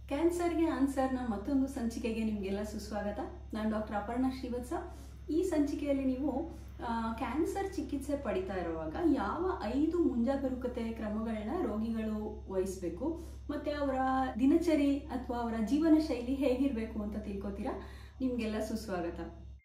ಕ್ಯಾನ್ಸರ್ಗೆ ಆನ್ಸರ್ನ ಮತ್ತೊಂದು ಸಂಚಿಕೆಗೆ ನಿಮಗೆಲ್ಲ ಸುಸ್ವಾಗತ ನಾನು ಡಾಕ್ಟರ್ ಅಪರ್ಣಾ ಶ್ರೀವತ್ಸ ಈ ಸಂಚಿಕೆಯಲ್ಲಿ ನೀವು ಆ, ಕ್ಯಾನ್ಸರ್ ಚಿಕಿತ್ಸೆ ಪಡಿತಾ ಇರುವಾಗ ಯಾವ ಐದು ಮುಂಜಾಗರೂಕತೆ ಕ್ರಮಗಳನ್ನ ರೋಗಿಗಳು ವಹಿಸಬೇಕು ಮತ್ತೆ ಅವರ ದಿನಚರಿ ಅಥವಾ ಅವರ ಜೀವನ ಶೈಲಿ ಹೇಗಿರಬೇಕು ಅಂತ ತಿಳ್ಕೊತೀರಾ ನಿಮಗೆಲ್ಲ ಸುಸ್ವಾಗತ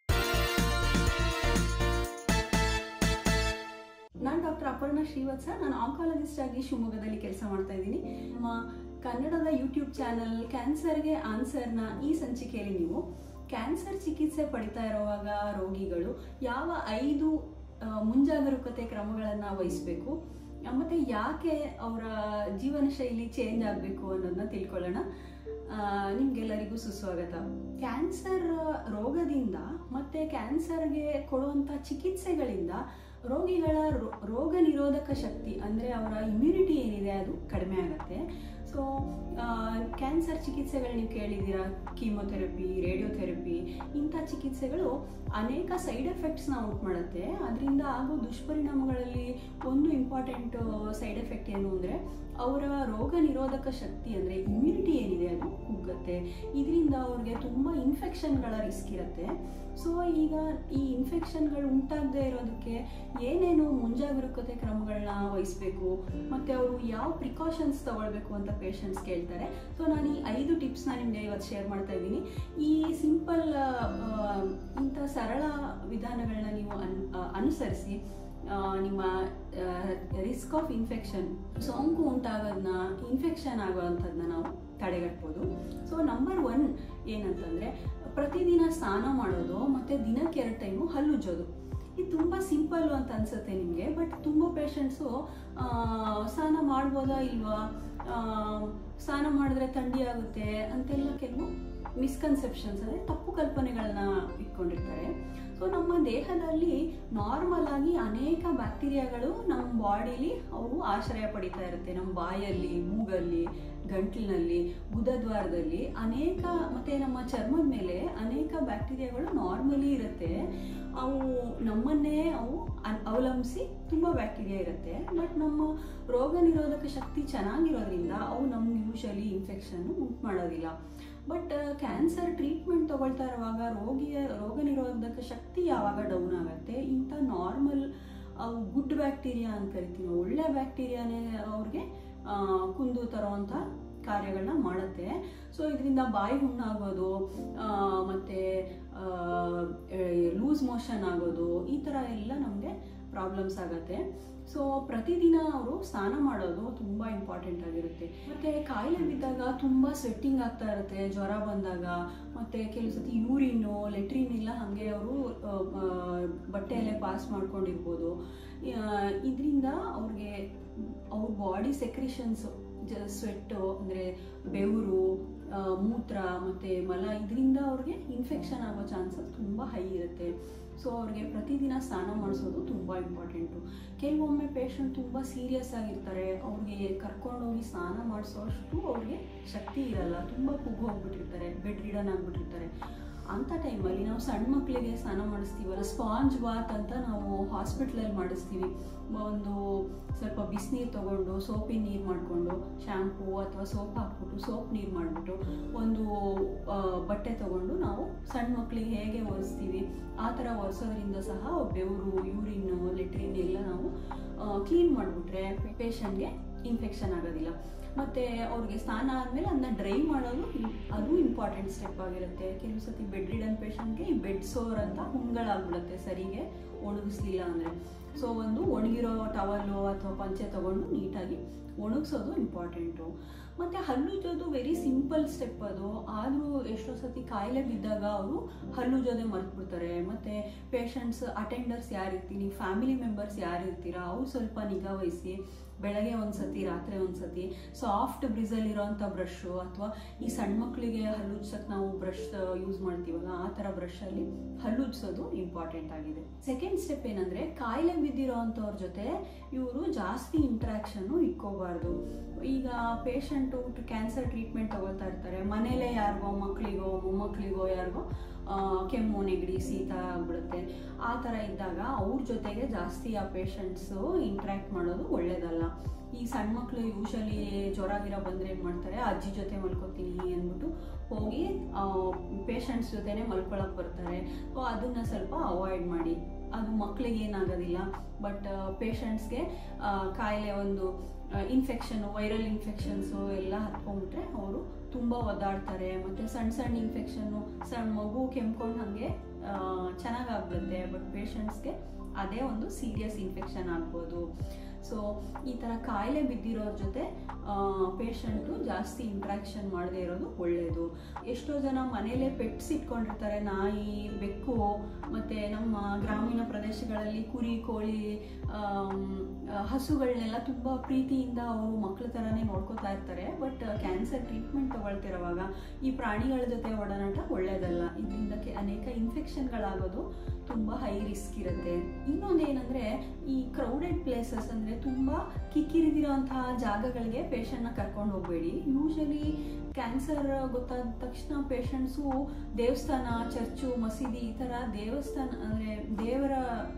ನಾನು ಡಾಕ್ಟರ್ ಅಪರ್ಣಾ ಶ್ರೀವತ್ಸ ನಾನು ಆಂಕಾಲಜಿಸ್ಟ್ ಆಗಿ ಶಿವಮೊಗ್ಗದಲ್ಲಿ ಕೆಲಸ ಮಾಡ್ತಾ ಇದ್ದೀನಿ ನಮ್ಮ ಕನ್ನಡದ ಯೂಟ್ಯೂಬ್ ಚಾನಲ್ ಕ್ಯಾನ್ಸರ್ಗೆ ಆನ್ಸರ್ನ ಈ ಸಂಚಿಕೆಯಲ್ಲಿ ನೀವು ಕ್ಯಾನ್ಸರ್ ಚಿಕಿತ್ಸೆ ಪಡಿತಾ ಇರುವಾಗ ರೋಗಿಗಳು ಯಾವ ಐದು ಆ, ಮುಂಜಾಗರೂಕತೆ ಕ್ರಮಗಳನ್ನು ವಹಿಸಬೇಕು ಮತ್ತು ಯಾಕೆ ಅವರ ಜೀವನ ಶೈಲಿ ಚೇಂಜ್ ಆಗಬೇಕು ಅನ್ನೋದನ್ನ ತಿಳ್ಕೊಳ್ಳೋಣ ಆ, ನಿಮ್ಗೆಲ್ಲರಿಗೂ ಸುಸ್ವಾಗತ ಕ್ಯಾನ್ಸರ್ ರೋಗದಿಂದ ಮತ್ತೆ ಕ್ಯಾನ್ಸರ್ಗೆ ಕೊಡುವಂಥ ಚಿಕಿತ್ಸೆಗಳಿಂದ ರೋಗಿಗಳ ರೋ- ರೋಗ ನಿರೋಧಕ ಶಕ್ತಿ ಅಂದರೆ ಅವರ ಇಮ್ಯುನಿಟಿ ಏನಿದೆ ಅದು ಕಡಿಮೆ ಆಗುತ್ತೆ ಸೊ ಕ್ಯಾನ್ಸರ್ ಚಿಕಿತ್ಸೆಗಳು ನೀವು ಕೇಳಿದ್ದೀರಾ ಕೀಮೊಥೆರಪಿ ರೇಡಿಯೋಥೆರಪಿ ಇಂಥ ಚಿಕಿತ್ಸೆಗಳು ಅನೇಕ ಸೈಡ್ ಎಫೆಕ್ಟ್ಸ್ನ ಉಂಟು ಮಾಡುತ್ತೆ ಅದರಿಂದ ಆಗೋ ದುಷ್ಪರಿಣಾಮಗಳಲ್ಲಿ ಒಂದು ಇಂಪಾರ್ಟೆಂಟ್ ಸೈಡ್ ಎಫೆಕ್ಟ್ ಏನು ಅಂದರೆ ಅವರ ರೋಗ ನಿರೋಧಕ ಶಕ್ತಿ ಅಂದರೆ ಇಮ್ಯುನಿಟಿ ಏನಿದೆ ಅದು ಕುಗ್ಗುತ್ತೆ ಇದರಿಂದ ಅವ್ರಿಗೆ ತುಂಬ ಇನ್ಫೆಕ್ಷನ್ಗಳ ರಿಸ್ಕ್ ಇರುತ್ತೆ ಸೊ ಈಗ ಈ ಇನ್ಫೆಕ್ಷನ್ಗಳು ಉಂಟಾಗದೇ ಇರೋದಕ್ಕೆ ಏನೇನು ಮುಂಜಾಗರೂಕತೆ ಕ್ರಮಗಳನ್ನ ವಹಿಸಬೇಕು ಮತ್ತು ಅವರು ಯಾವ ಪ್ರಿಕಾಷನ್ಸ್ ತಗೊಳ್ಬೇಕು ಅಂತ ಪೇಷಂಟ್ಸ್ ಕೇಳ್ತಾರೆ ಸೊ ನಾನು ಈ ಐದು ಟಿಪ್ಸ್ನ ನಿಮಗೆ ಇವತ್ತು ಶೇರ್ ಮಾಡ್ತಾ ಇದ್ದೀನಿ ಈ ಸಿಂಪಲ್ ಇಂಥ ಸರಳ ವಿಧಾನಗಳನ್ನ ನೀವು ಅನ್ ಆ, ಅನುಸರಿಸಿ ಆ, ನಿಮ್ಮ ರಿಸ್ಕ್ ಆಫ್ ಇನ್ಫೆಕ್ಷನ್ ಸೋಂಕು ಉಂಟಾಗೋದನ್ನ ಇನ್ಫೆಕ್ಷನ್ ಆಗೋವಂಥದ್ದನ್ನ ನಾವು ತಡೆಗಟ್ಬೋದು ಸೊ ನಂಬರ್ ಒನ್ ಏನಂತಂದರೆ ಪ್ರತಿದಿನ ಸ್ನಾನ ಮಾಡೋದು ಮತ್ತು ದಿನಕ್ಕೆ ಎರಡು ಟೈಮು ಹಲ್ಲುಜ್ಜೋದು ಇದು ತುಂಬ ಸಿಂಪಲ್ಲು ಅಂತ ಅನ್ಸುತ್ತೆ ನಿಮಗೆ ಬಟ್ ತುಂಬ ಪೇಷಂಟ್ಸು ಸ್ನಾನ ಮಾಡ್ಬೋದಾ ಇಲ್ವಾ ಆ, ಸ್ನಾನ ಮಾಡಿದ್ರೆ ಥಂಡಿ ಆಗುತ್ತೆ ಅಂತೆಲ್ಲ ಕೆಲವು ಮಿಸ್ಕನ್ಸೆಪ್ಷನ್ಸ್ ಅಂದರೆ ತಪ್ಪು ಕಲ್ಪನೆಗಳನ್ನ ಇಟ್ಕೊಂಡಿರ್ತಾರೆ ಸೊ ನಮ್ಮ ದೇಹದಲ್ಲಿ ನಾರ್ಮಲ್ ಆಗಿ ಅನೇಕ ಬ್ಯಾಕ್ಟೀರಿಯಾಗಳು ನಮ್ಮ ಬಾಡಿಲಿ ಅವು ಆಶ್ರಯ ಪಡಿತಾ ಇರುತ್ತೆ ನಮ್ಮ ಬಾಯಲ್ಲಿ ಮೂಗಲ್ಲಿ ಗಂಟ್ಲಿನಲ್ಲಿ ಗುದದ್ವಾರದಲ್ಲಿ ಅನೇಕ ಮತ್ತೆ ನಮ್ಮ ಚರ್ಮದ ಮೇಲೆ ಅನೇಕ ಬ್ಯಾಕ್ಟೀರಿಯಾಗಳು ನಾರ್ಮಲಿ ಇರುತ್ತೆ ಅವು ನಮ್ಮನ್ನೇ ಅವು ಅನ್- ಅವಲಂಬಿಸಿ ತುಂಬ ಬ್ಯಾಕ್ಟೀರಿಯಾ ಇರುತ್ತೆ ಬಟ್ ನಮ್ಮ ರೋಗ ನಿರೋಧಕ ಶಕ್ತಿ ಚೆನ್ನಾಗಿರೋದ್ರಿಂದ ಅವು ನಮ್ಗೆ ಯೂಶಲಿ ಇನ್ಫೆಕ್ಷನ್ ಉಂಟು ಮಾಡೋದಿಲ್ಲ ಬಟ್ ಕ್ಯಾನ್ಸರ್ ಟ್ರೀಟ್ಮೆಂಟ್ ತಗೊಳ್ತಾ ಇರುವಾಗ ರೋಗಿಯ ರೋಗ ನಿರೋಧಕ ಶಕ್ತಿ ಯಾವಾಗ ಡೌನ್ ಆಗುತ್ತೆ ಇಂಥ ನಾರ್ಮಲ್ ಅವು ಗುಡ್ ಬ್ಯಾಕ್ಟೀರಿಯಾ ಅಂತ ಕರಿತೀವಿ ಒಳ್ಳೆ ಬ್ಯಾಕ್ಟೀರಿಯಾನೇ ಅವ್ರಿಗೆ ಆ, ಕುಂದು ತರೋವಂಥ ಕಾರ್ಯಗಳನ್ನ ಮಾಡುತ್ತೆ ಸೊ ಇದರಿಂದ ಬಾಯಿ ಹುಣ್ಣಾಗೋದು ಆ, ಮತ್ತೆ ಲೂಸ್ ಮೋಷನ್ ಆಗೋದು ಈ ಥರ ಎಲ್ಲ ನಮಗೆ ಪ್ರಾಬ್ಲಮ್ಸ್ ಆಗುತ್ತೆ ಸೊ ಪ್ರತಿದಿನ ಅವರು ಸ್ನಾನ ಮಾಡೋದು ತುಂಬ ಇಂಪಾರ್ಟೆಂಟ್ ಆಗಿರುತ್ತೆ ಮತ್ತು ಕಾಯಿಲೆ ಬಿದ್ದಾಗ ತುಂಬ ಸ್ವೆಟ್ಟಿಂಗ್ ಆಗ್ತಾ ಇರುತ್ತೆ ಜ್ವರ ಬಂದಾಗ ಮತ್ತು ಕೆಲವು ಸತಿ ಯೂರಿನ್ನು ಲೆಟ್ರಿನ್ ಎಲ್ಲ ಹಾಗೆ ಅವರು ಬಟ್ಟೆಯಲ್ಲೇ ಪಾಸ್ ಮಾಡ್ಕೊಂಡಿರ್ಬೋದು ಇದರಿಂದ ಅವ್ರಿಗೆ ಅವ್ರ ಬಾಡಿ ಸೆಕ್ರಿಷನ್ಸು ಜ ಸ್ವೆಟ್ಟು ಅಂದರೆ ಬೆವರು ಆ, ಮೂತ್ರ ಮತ್ತು ಮಲ ಇದರಿಂದ ಅವ್ರಿಗೆ ಇನ್ಫೆಕ್ಷನ್ ಆಗೋ ಚಾನ್ಸಸ್ ತುಂಬ ಹೈ ಇರುತ್ತೆ ಸೊ ಅವ್ರಿಗೆ ಪ್ರತಿದಿನ ಸ್ನಾನ ಮಾಡಿಸೋದು ತುಂಬ ಇಂಪಾರ್ಟೆಂಟು ಕೆಲವೊಮ್ಮೆ ಪೇಷಂಟ್ ತುಂಬ ಸೀರಿಯಸ್ ಆಗಿರ್ತಾರೆ ಅವ್ರಿಗೆ ಕರ್ಕೊಂಡೋಗಿ ಸ್ನಾನ ಮಾಡಿಸೋಷ್ಟು ಅವ್ರಿಗೆ ಶಕ್ತಿ ಇರಲ್ಲ ತುಂಬ ಕುಗ್ಗು ಹೋಗ್ಬಿಟ್ಟಿರ್ತಾರೆ ಬೆಡ್ ರಿಡನ್ ಆಗಿಬಿಟ್ಟಿರ್ತಾರೆ ಅಂಥ ಟೈಮಲ್ಲಿ ನಾವು ಸಣ್ಣ ಮಕ್ಕಳಿಗೆ ಸ್ನಾನ ಮಾಡಿಸ್ತೀವಲ್ಲ ಸ್ಪಾಂಜ್ ಬಾತ್ ಅಂತ ನಾವು ಹಾಸ್ಪಿಟ್ಲಲ್ಲಿ ಮಾಡಿಸ್ತೀವಿ ಒಂದು ಸ್ವಲ್ಪ ಬಿಸಿನೀರು ತೊಗೊಂಡು ಸೋಪಿನ ನೀರು ಮಾಡಿಕೊಂಡು ಶ್ಯಾಂಪೂ ಅಥವಾ ಸೋಪ್ ಹಾಕ್ಬಿಟ್ಟು ಸೋಪ್ ನೀರು ಮಾಡಿಬಿಟ್ಟು ಒಂದು ಆ, ಬಟ್ಟೆ ತೊಗೊಂಡು ನಾವು ಸಣ್ಣ ಮಕ್ಕಳಿಗೆ ಹೇಗೆ ಒರೆಸ್ತೀವಿ ಆ ಥರ ಒರೆಸೋದ್ರಿಂದ ಸಹ ಬೆವರು ಯೂರಿನ್ನು ಲೆಟ್ರಿನ್ ಎಲ್ಲ ನಾವು ಕ್ಲೀನ್ ಮಾಡಿಬಿಟ್ರೆ ಪೇಷಂಟ್ಗೆ ಇನ್ಫೆಕ್ಷನ್ ಆಗೋದಿಲ್ಲ ಮತ್ತು ಅವ್ರಿಗೆ ಸ್ನಾನ ಆದಮೇಲೆ ಅದನ್ನ ಡ್ರೈ ಮಾಡೋದು ಇಂ- ಅದು ಇಂಪಾರ್ಟೆಂಟ್ ಸ್ಟೆಪ್ ಆಗಿರುತ್ತೆ ಕೆಲವು ಸತಿ ಬೆಡ್ ರಿಡನ್ ಪೇಷಂಟ್ಗೆ ಈ ಬೆಡ್ ಸೋರ್ ಅಂತ ಹುಣ್ಗಳಾಗ್ಬಿಡುತ್ತೆ ಸರಿಗೆ ಒಣಗಿಸ್ಲಿಲ್ಲ ಅಂದರೆ ಸೊ ಒಂದು ಒಣಗಿರೋ ಟವಲ್ಲು ಅಥವಾ ಪಂಚೆ ತಗೊಂಡು ನೀಟಾಗಿ ಒಣಗಿಸೋದು ಇಂಪಾರ್ಟೆಂಟು ಮತ್ತು ಹಲ್ಲುಜ್ಜೋದು ವೆರಿ ಸಿಂಪಲ್ ಸ್ಟೆಪ್ ಅದು ಆದರೂ ಎಷ್ಟೋ ಸತಿ ಕಾಯಿಲೆ ಬಿದ್ದಾಗ ಅವರು ಹಲ್ಲುಜ್ಜೋದೇ ಮರ್ತ್ಬಿಡ್ತಾರೆ ಮತ್ತು ಪೇಷಂಟ್ಸ್ ಅಟೆಂಡರ್ಸ್ ಯಾರು ಇರ್ತೀನಿ ಫ್ಯಾಮಿಲಿ ಮೆಂಬರ್ಸ್ ಯಾರು ಇರ್ತೀರಾ ಅವ್ರು ಸ್ವಲ್ಪ ನಿಗಾ ವಹಿಸಿ ಬೆಳಗ್ಗೆ ಒಂದು ಸತಿ ರಾತ್ರಿ ಒಂದು ಸತಿ ಸಾಫ್ಟ್ ಬ್ರಿಸಲ್ಲಿರೋಂಥ ಬ್ರಷು ಅಥವಾ ಈ ಸಣ್ಣ ಮಕ್ಕಳಿಗೆ ಹಲ್ಲುಜ್ಸಕ್ಕೆ ನಾವು ಬ್ರಷ್ ಯೂಸ್ ಮಾಡ್ತೀವಲ್ಲ ಆ ಥರ ಬ್ರಷಲ್ಲಿ ಹಲ್ಲುಜ್ಸೋದು ಇಂಪಾರ್ಟೆಂಟ್ ಆಗಿದೆ ಸೆಕೆಂಡ್ ಸ್ಟೆಪ್ ಏನಂದರೆ ಕಾಯಿಲೆ ಬಿದ್ದಿರೋ ಅಂಥವ್ರ ಜೊತೆ ಇವರು ಜಾಸ್ತಿ ಇಂಟ್ರಾಕ್ಷನ್ನು ಇಟ್ಕೋಬಾರ್ದು ಈಗ ಪೇಷಂಟು ಕ್ಯಾನ್ಸರ್ ಟ್ರೀಟ್ಮೆಂಟ್ ತಗೊಳ್ತಾ ಇರ್ತಾರೆ ಮನೇಲೇ ಯಾರಿಗೋ ಮಕ್ಕಳಿಗೋ ಮೊಮ್ಮಕ್ಕಳಿಗೋ ಯಾರಿಗೋ ಆ, ಕೆಮ್ಮು ನೆಗಡಿ ಶೀತ ಆಗ್ಬಿಡುತ್ತೆ ಆ ಥರ ಇದ್ದಾಗ ಅವ್ರ ಜೊತೆಗೆ ಜಾಸ್ತಿ ಆ ಪೇಷಂಟ್ಸು ಇಂಟ್ರ್ಯಾಕ್ಟ್ ಮಾಡೋದು ಒಳ್ಳೆಯದಲ್ಲ ಈ ಸಣ್ಣ ಮಕ್ಕಳು ಯೂಶಲಿ ಜ್ವರ ಗಿರ ಬಂದರೆ ಏನು ಮಾಡ್ತಾರೆ ಅಜ್ಜಿ ಜೊತೆ ಮಲ್ಕೋತೀನಿ ಅಂದ್ಬಿಟ್ಟು ಹೋಗಿ ಪೇಷಂಟ್ಸ್ ಜೊತೆನೇ ಮಲ್ಕೊಳಕ್ಕೆ ಬರ್ತಾರೆ ಸೊ ಅದನ್ನು ಸ್ವಲ್ಪ ಅವಾಯ್ಡ್ ಮಾಡಿ ಅದು ಮಕ್ಕಳಿಗೆ ಏನಾಗೋದಿಲ್ಲ ಬಟ್ ಪೇಷಂಟ್ಸ್ಗೆ ಕಾಯಿಲೆ ಒಂದು ಇನ್ಫೆಕ್ಷನ್ ವೈರಲ್ ಇನ್ಫೆಕ್ಷನ್ಸು ಎಲ್ಲ ಹತ್ಕೊಂಡ್ಬಿಟ್ರೆ ಅವರು ತುಂಬ ಒದ್ದಾಡ್ತಾರೆ ಮತ್ತು ಸಣ್ಣ ಸಣ್ಣ ಇನ್ಫೆಕ್ಷನ್ನು ಸಣ್ಣ ಮಗು ಕೆಮ್ಕೊಂಡು ಹಾಗೆ ಚೆನ್ನಾಗಾಗ್ಬಿಡುತ್ತೆ ಬಟ್ ಪೇಷಂಟ್ಸ್ಗೆ ಅದೇ ಒಂದು ಸೀರಿಯಸ್ ಇನ್ಫೆಕ್ಷನ್ ಆಗ್ಬೋದು ಸೊ ಈ ಥರ ಕಾಯಿಲೆ ಬಿದ್ದಿರೋರ ಜೊತೆ ಪೇಷಂಟು ಜಾಸ್ತಿ ಇಂಟ್ರಾಕ್ಷನ್ ಮಾಡದೇ ಇರೋದು ಒಳ್ಳೆಯದು ಎಷ್ಟೋ ಜನ ಮನೇಲೇ ಪೆಟ್ಸ್ ಇಟ್ಕೊಂಡಿರ್ತಾರೆ ನಾಯಿ ಬೆಕ್ಕು ಮತ್ತು ನಮ್ಮ ಗ್ರಾಮೀಣ ಪ್ರದೇಶಗಳಲ್ಲಿ ಕುರಿ ಕೋಳಿ ಹಸುಗಳನ್ನೆಲ್ಲ ತುಂಬ ಪ್ರೀತಿಯಿಂದ ಅವರು ಮಕ್ಕಳ ಥರನೇ ನೋಡ್ಕೋತಾ ಇರ್ತಾರೆ ಬಟ್ ಕ್ಯಾನ್ಸರ್ ಟ್ರೀಟ್ಮೆಂಟ್ ತಗೊಳ್ತಿರೋವಾಗ ಈ ಪ್ರಾಣಿಗಳ ಜೊತೆ ಒಡನಾಟ ಒಳ್ಳೆಯದಲ್ಲ ಇದರಿಂದ ಅನೇಕ ಇನ್ಫೆಕ್ಷನ್ಗಳಾಗೋದು ತುಂಬ ಹೈ ರಿಸ್ಕ್ ಇರುತ್ತೆ ಇನ್ನೊಂದು ಏನಂದರೆ ಈ ಕ್ರೌಡೆಡ್ ಪ್ಲೇಸಸ್ ಅಂದರೆ ತುಂಬ ಕಿಕ್ಕಿರಿದಿರೋಂತಹ ಜಾಗಗಳಿಗೆ ಪೇಷಂಟ್ನ ಕರ್ಕೊಂಡು ಹೋಗಬೇಡಿ ಯೂಶಲಿ ಕ್ಯಾನ್ಸರ್ ಗೊತ್ತಾದ ತಕ್ಷಣ ಪೇಷಂಟ್ಸು ದೇವಸ್ಥಾನ ಚರ್ಚು ಮಸೀದಿ ಈ ಥರ ದೇವಸ್ಥಾನ ಅಂದರೆ ದೇವರ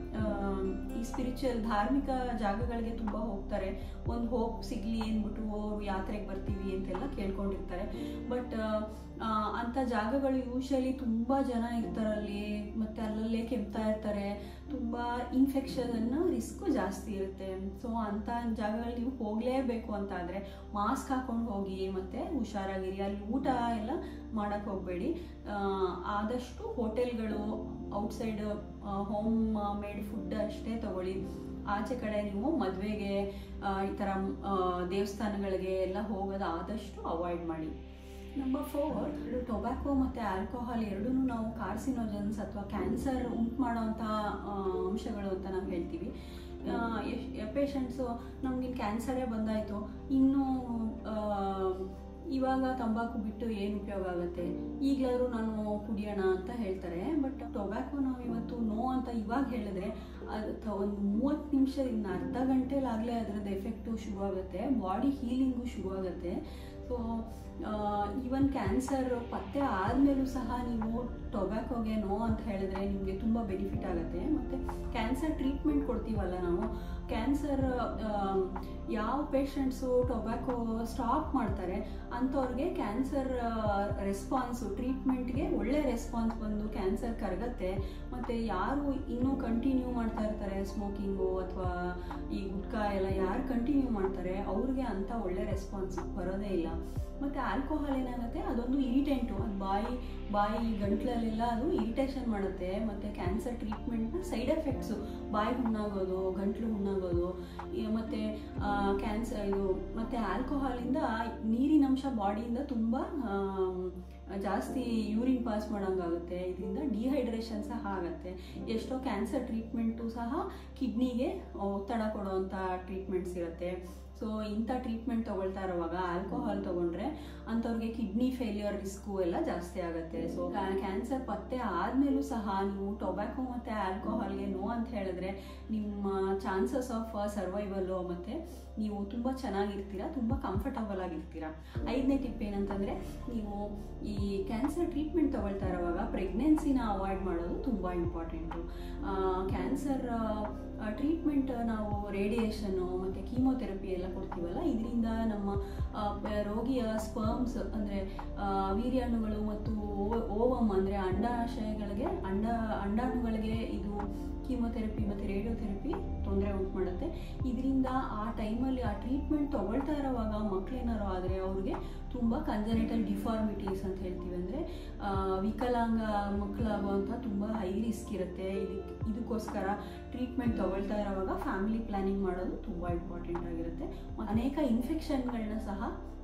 ಈ ಸ್ಪಿರಿಚುವಲ್ ಧಾರ್ಮಿಕ ಜಾಗಗಳಿಗೆ ತುಂಬ ಹೋಗ್ತಾರೆ ಒಂದು ಹೋಪ್ ಸಿಗಲಿ ಅಂದ್ಬಿಟ್ಟು ಅವರು ಯಾತ್ರೆಗೆ ಬರ್ತೀವಿ ಅಂತೆಲ್ಲ ಕೇಳ್ಕೊಂಡಿರ್ತಾರೆ ಬಟ್ ಅಂಥ ಜಾಗಗಳು ಯೂಶಲಿ ತುಂಬ ಜನ ಇರ್ತಾರಲ್ಲಿ ಮತ್ತು ಅಲ್ಲಲ್ಲೇ ಕೆಮ್ತಾ ಇರ್ತಾರೆ ತುಂಬ ಇನ್ಫೆಕ್ಷನ್ ರಿಸ್ಕು ಜಾಸ್ತಿ ಇರುತ್ತೆ ಸೊ ಅಂಥ ಜಾಗಗಳಲ್ಲಿ ನೀವು ಹೋಗಲೇಬೇಕು ಅಂತ ಆದರೆ ಮಾಸ್ಕ್ ಹಾಕೊಂಡು ಹೋಗಿ ಮತ್ತು ಹುಷಾರಾಗಿರಿ ಅಲ್ಲಿ ಊಟ ಎಲ್ಲ ಮಾಡೋಕ್ಕೆ ಹೋಗಬೇಡಿ ಆದಷ್ಟು ಹೋಟೆಲ್ಗಳು ಔಟ್ಸೈಡ್ ಹೋಮ್ ಮೇಡ್ ಫುಡ್ ಅಷ್ಟೇ ತಗೊಳ್ಳಿ ಆಚೆ ಕಡೆ ನೀವು ಮದುವೆಗೆ ಈ ಥರ ದೇವಸ್ಥಾನಗಳಿಗೆ ಎಲ್ಲ ಹೋಗೋದು ಆದಷ್ಟು ಅವಾಯ್ಡ್ ಮಾಡಿ ನಂಬರ್ ಫೋರ್ ಟೊಬ್ಯಾಕೊ ಮತ್ತು ಆಲ್ಕೋಹಾಲ್ ಎರಡೂ ನಾವು ಕಾರ್ಸಿನೋಜನ್ಸ್ ಅಥವಾ ಕ್ಯಾನ್ಸರ್ ಉಂಟು ಮಾಡೋವಂಥ ಅಂಶಗಳು ಅಂತ ನಾವು ಹೇಳ್ತೀವಿ ಪೇಷಂಟ್ಸು ನಮಗಿನ್ ಕ್ಯಾನ್ಸರೇ ಬಂದಾಯಿತು ಇನ್ನೂ ಇವಾಗ ತಂಬಾಕು ಬಿಟ್ಟು ಏನು ಉಪಯೋಗ ಆಗುತ್ತೆ ಈಗಲಾದ್ರೂ ನಾನು ಕುಡಿಯೋಣ ಅಂತ ಹೇಳ್ತಾರೆ ಬಟ್ ಟೊಬ್ಯಾಕೊ ನಾವು ಇವತ್ತು ನೋ ಅಂತ ಇವಾಗ ಹೇಳಿದ್ರೆ ಅದು ಒಂದು ಮೂವತ್ತು ನಿಮಿಷದಿಂದ ಅರ್ಧ ಗಂಟೆಲಾಗಲೇ ಅದರದ್ದು ಎಫೆಕ್ಟು ಶುರು ಆಗುತ್ತೆ ಬಾಡಿ ಹೀಲಿಂಗು ಶುರು ಆಗುತ್ತೆ ಸೊ ಈವನ್ ಕ್ಯಾನ್ಸರ್ ಪತ್ತೆ ಆದಮೇಲೂ ಸಹ ನೀವು ಟೊಬ್ಯಾಕೋಗೆ ನೋ ಅಂತ ಹೇಳಿದ್ರೆ ನಿಮಗೆ ತುಂಬ ಬೆನಿಫಿಟ್ ಆಗುತ್ತೆ ಮತ್ತು ಕ್ಯಾನ್ಸರ್ ಟ್ರೀಟ್ಮೆಂಟ್ ಕೊಡ್ತೀವಲ್ಲ ನಾವು ಕ್ಯಾನ್ಸರ್ ಯಾವ ಪೇಷಂಟ್ಸು ಟೊಬ್ಯಾಕೊ ಸ್ಟಾಪ್ ಮಾಡ್ತಾರೆ ಅಂಥವ್ರಿಗೆ ಕ್ಯಾನ್ಸರ್ ರೆಸ್ಪಾನ್ಸು ಟ್ರೀಟ್ಮೆಂಟ್ಗೆ ಒಳ್ಳೆ ರೆಸ್ಪಾನ್ಸ್ ಬಂದು ಕ್ಯಾನ್ಸರ್ ಕರಗತ್ತೆ ಮತ್ತು ಯಾರು ಇನ್ನೂ ಕಂಟಿನ್ಯೂ ಮಾಡ್ತಾ ಇರ್ತಾರೆ ಸ್ಮೋಕಿಂಗು ಅಥವಾ ಈ ಗುಟ್ಕಾ ಎಲ್ಲ ಯಾರು ಕಂಟಿನ್ಯೂ ಮಾಡ್ತಾರೆ ಅವ್ರಿಗೆ ಅಂಥ ಒಳ್ಳೆ ರೆಸ್ಪಾನ್ಸ್ ಬರೋದೇ ಇಲ್ಲ ಮತ್ತು ಆಲ್ಕೋಹಾಲ್ ಏನಾಗುತ್ತೆ ಅದೊಂದು ಇರಿಟೆಂಟು ಅದು ಬಾಯಿ ಬಾಯಿ ಗಂಟ್ಲಲ್ಲೆಲ್ಲ ಅದು ಇರಿಟೇಷನ್ ಮಾಡುತ್ತೆ ಮತ್ತು ಕ್ಯಾನ್ಸರ್ ಟ್ರೀಟ್ಮೆಂಟ್ನ ಸೈಡ್ ಎಫೆಕ್ಟ್ಸು ಬಾಯಿ ಹುಣ್ಣಾಗೋದು ಗಂಟ್ಲು ಹುಣ್ಣಾಗೋದು ಮತ್ತು ಕ್ಯಾನ್ಸರ್ ಇದು ಮತ್ತು ಆಲ್ಕೋಹಾಲಿಂದ ನೀರಿನಂಶ ಬಾಡಿಯಿಂದ ತುಂಬ ಜಾಸ್ತಿ ಯೂರಿನ್ ಪಾಸ್ ಮಾಡೋಂಗಾಗುತ್ತೆ ಇದರಿಂದ ಡಿಹೈಡ್ರೇಷನ್ ಸಹ ಆಗುತ್ತೆ ಎಷ್ಟೋ ಕ್ಯಾನ್ಸರ್ ಟ್ರೀಟ್ಮೆಂಟು ಸಹ ಕಿಡ್ನಿಗೆ ಒತ್ತಡ ಕೊಡುವಂಥ ಟ್ರೀಟ್ಮೆಂಟ್ಸ್ ಇರುತ್ತೆ ಸೊ ಇಂಥ ಟ್ರೀಟ್ಮೆಂಟ್ ತೊಗೊಳ್ತಾ ಇರುವಾಗ ಆಲ್ಕೋಹಾಲ್ ತೊಗೊಂಡ್ರೆ ಅಂಥವ್ರಿಗೆ ಕಿಡ್ನಿ ಫೇಲ್ಯೂರ್ ರಿಸ್ಕು ಎಲ್ಲ ಜಾಸ್ತಿ ಆಗುತ್ತೆ ಸೊ ಕ್ಯಾನ್ಸರ್ ಪತ್ತೆ ಆದಮೇಲೂ ಸಹ ನೀವು ಟೊಬ್ಯಾಕೊ ಮತ್ತು ಆಲ್ಕೋಹಾಲ್ಗೆ ನೋ ಅಂತ ಹೇಳಿದ್ರೆ ನಿಮ್ಮ ಚಾನ್ಸಸ್ ಆಫ್ ಸರ್ವೈವಲ್ಲು ಮತ್ತು ನೀವು ತುಂಬ ಚೆನ್ನಾಗಿರ್ತೀರ ತುಂಬ ಕಂಫರ್ಟಬಲ್ ಆಗಿರ್ತೀರ ಐದನೇ ಟಿಪ್ ಏನಂತಂದರೆ ನೀವು ಈ ಕ್ಯಾನ್ಸರ್ ಟ್ರೀಟ್ಮೆಂಟ್ ತೊಗೊಳ್ತಾ ಇರುವಾಗ ಪ್ರೆಗ್ನೆನ್ಸಿನ ಅವಾಯ್ಡ್ ಮಾಡೋದು ತುಂಬ ಇಂಪಾರ್ಟೆಂಟು ಕ್ಯಾನ್ಸರ್ ಟ್ರೀಟ್ಮೆಂಟ್ ನಾವು ರೇಡಿಯೇಷನ್ನು ಮತ್ತು ಕೀಮೋಥೆರಪಿ ಎಲ್ಲ ಕೊಡ್ತೀವಲ್ಲ ಇದರಿಂದ ನಮ್ಮ ರೋಗಿಯ ಸ್ಪರ್ಮ್ಸ್ ಅಂದರೆ ವೀರ್ಯಾಣುಗಳು ಮತ್ತು ಓವಮ್ ಅಂದರೆ ಅಂಡಾಶಯಗಳಿಗೆ ಅಂಡ ಅಂಡಾಣುಗಳಿಗೆ ಇದು ಕೀಮೋಥೆರಪಿ ಮತ್ತು ರೇಡಿಯೋಥೆರಪಿ ತೊಂದರೆ ಉಂಟು ಮಾಡುತ್ತೆ ಇದರಿಂದ ಆ ಟೈಮಲ್ಲಿ ಆ ಟ್ರೀಟ್ಮೆಂಟ್ ತೊಗೊಳ್ತಾ ಇರೋವಾಗ ಮಕ್ಕಳೇನಾರು ಆದರೆ ಅವ್ರಿಗೆ ತುಂಬ ಕಂಜನೇಟಲ್ ಡಿಫಾರ್ಮಿಟೀಸ್ ಅಂತ ಹೇಳ್ತೀವಿ ಅಂದರೆ ವಿಕಲಾಂಗ ಮಕ್ಕಳಾಗುವಂಥ ತುಂಬ ಹೈ ರಿಸ್ಕ್ ಇರುತ್ತೆ ಇದಕ್ಕೆ ಇದಕ್ಕೋಸ್ಕರ ಟ್ರೀಟ್ಮೆಂಟ್ ತೊಗೊಳ್ತಾ ಇರೋವಾಗ ಫ್ಯಾಮಿಲಿ ಪ್ಲ್ಯಾನಿಂಗ್ ಮಾಡೋದು ತುಂಬ ಇಂಪಾರ್ಟೆಂಟ್ ಆಗಿರುತ್ತೆ ಅನೇಕ ಇನ್ಫೆಕ್ಷನ್ಗಳನ್ನ ಸಹ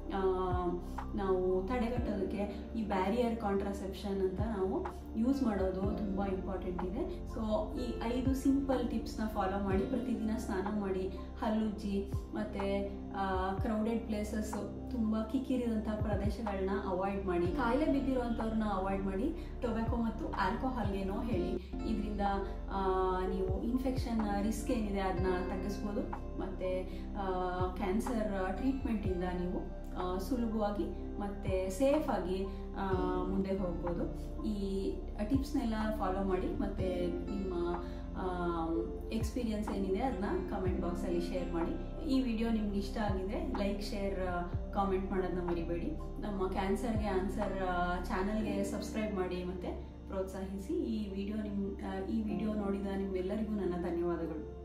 ನಾವು ತಡೆಗಟ್ಟೋದಕ್ಕೆ ಈ ಬ್ಯಾರಿಯರ್ ಕಾಂಟ್ರಾಸೆಪ್ಷನ್ ಅಂತ ನಾವು ಯೂಸ್ ಮಾಡೋದು ತುಂಬ ಇಂಪಾರ್ಟೆಂಟ್ ಇದೆ ಸೊ ಈ ಐದು ಸಿಂಪಲ್ ಟಿಪ್ಸ್ನ ಫಾಲೋ ಮಾಡಿ ಪ್ರತಿದಿನ ಸ್ನಾನ ಮಾಡಿ ಹಲ್ಲುಜ್ಜಿ ಮತ್ತು ಕ್ರೌಡೆಡ್ ಪ್ಲೇಸಸ್ಸು ತುಂಬ ಕಿಕ್ಕಿರಿದಂಥ ಪ್ರದೇಶಗಳನ್ನ ಅವಾಯ್ಡ್ ಮಾಡಿ ಕಾಯಿಲೆ ಬಿದ್ದಿರುವಂಥವ್ರನ್ನ ಅವಾಯ್ಡ್ ಮಾಡಿ ಟೊಬ್ಯಾಕೊ ಮತ್ತು ಆಲ್ಕೋಹಾಲ್ಗೇನೋ ಹೇಳಿ ಇದರಿಂದ ನೀವು ಇನ್ಫೆಕ್ಷನ್ ರಿಸ್ಕ್ ಏನಿದೆ ಅದನ್ನ ತಗ್ಗಿಸ್ಬೋದು ಮತ್ತು ಕ್ಯಾನ್ಸರ್ ಟ್ರೀಟ್ಮೆಂಟಿಂದ ನೀವು ಸುಲಭವಾಗಿ ಮತ್ತು ಸೇಫಾಗಿ ಮುಂದೆ ಹೋಗ್ಬೋದು ಈ ಟಿಪ್ಸ್ನೆಲ್ಲ ಫಾಲೋ ಮಾಡಿ ಮತ್ತು ನಿಮ್ಮ ಎಕ್ಸ್ಪೀರಿಯನ್ಸ್ ಏನಿದೆ ಅದನ್ನ ಕಮೆಂಟ್ ಬಾಕ್ಸಲ್ಲಿ ಶೇರ್ ಮಾಡಿ ಈ ವಿಡಿಯೋ ನಿಮ್ಗೆ ಇಷ್ಟ ಆಗಿದೆ ಲೈಕ್ ಶೇರ್ ಕಾಮೆಂಟ್ ಮಾಡೋದನ್ನ ಮರಿಬೇಡಿ ನಮ್ಮ ಕ್ಯಾನ್ಸರ್ಗೆ ಆನ್ಸರ್ ಚಾನಲ್ಗೆ ಸಬ್ಸ್ಕ್ರೈಬ್ ಮಾಡಿ ಮತ್ತು ಪ್ರೋತ್ಸಾಹಿಸಿ ಈ ವಿಡಿಯೋ ನಿಮ್ಮ ಈ ವಿಡಿಯೋ ನೋಡಿದ ನಿಮ್ಮೆಲ್ಲರಿಗೂ ನನ್ನ ಧನ್ಯವಾದಗಳು